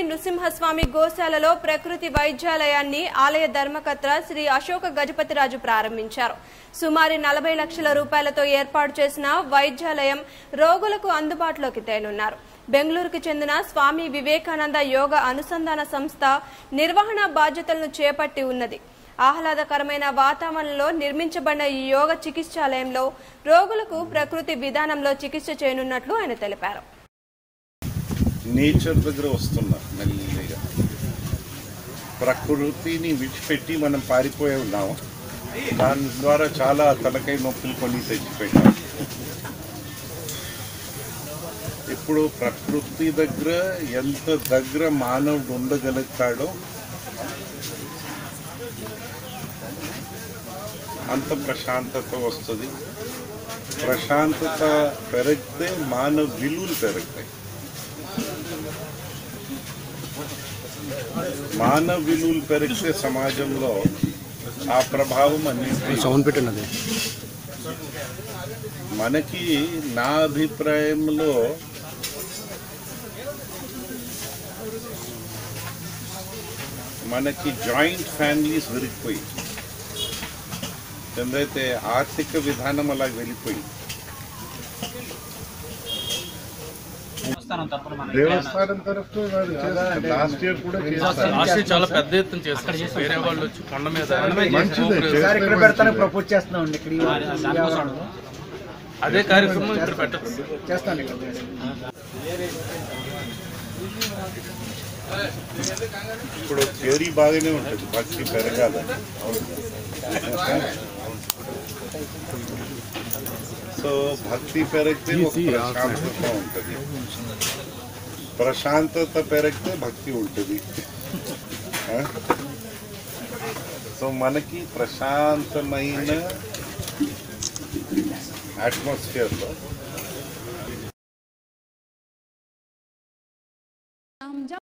నృసింహస్వామి గోశాలలో ప్రకృతి వైద్యాలయాన్ని ఆలయ ధర్మకర్త శ్రీ అశోక గజపతిరాజు ప్రారంభించారు సుమారు నలభై లక్షల రూపాయలతో ఏర్పాటు చేసిన వైద్యాలయం రోగులకు అందుబాటులోకి తేనున్నారు బెంగళూరుకు చెందిన స్వామి వివేకానంద యోగ అనుసంధాన సంస్థ నిర్వహణ బాధ్యతలను చేపట్టి ఉన్నది ఆహ్లాదకరమైన వాతావరణంలో నిర్మించబడిన ఈ యోగ చికిత్సాలయంలో రోగులకు ప్రకృతి విధానంలో చికిత్స చేయనున్నట్లు ఆయన తెలిపారు నేచర్ దగ్గర వస్తున్నా మెల్లిగా ప్రకృతిని విడిచిపెట్టి మనం పారిపోయి ఉన్నాం దాని ద్వారా చాలా తలకాయ నొప్పులు కొన్ని తెచ్చిపెట్టాం ఇప్పుడు ప్రకృతి దగ్గర ఎంత దగ్గర మానవుడు ఉండగలుగుతాడో అంత ప్రశాంతత వస్తుంది ప్రశాంతత పెరిగితే మానవ విలువలు పెరుగుతాయి మానవ విలువలు పెరిగితే సమాజంలో ఆ ప్రభావం అన్నింటి సౌండ్ పెట్టినది మనకి నా అభిప్రాయంలో మనకి జాయింట్ ఫ్యామిలీస్ విరిగిపోయి ఎందైతే ఆర్థిక విధానం అలా వెళ్ళిపోయింది దేవస్థానం తరపున మనకి దేవస్థానం తరఫు లాస్ట్ ఇయర్ కూడా చేస్తారు లాస్ట్ ఇయర్ చాలా పెద్ద ఎత్తున చేస్తారు వేరే వాళ్ళు వచ్చి కొండ మీద మంచిదే సార్ ఇక్కడ పెడతాను ప్రపోజ్ చేస్తున్నాం ఇక్కడ ఈ ఈ ఆవరణలో. అదే కార్యక్రమం ఇక్కడ పెట్టచ్చు చేస్తాను ఇక్కడ ఇప్పుడు థియరీ బాగానే ఉంటుంది భక్తి పెరగాలని సో భక్తి పెరిగితే ఒక ప్రశాంతత ఉంటుంది ప్రశాంతత పెరిగితే భక్తి ఉంటుంది ఆ? సో మనకి ప్రశాంతమైన అట్మాస్ఫియర్లో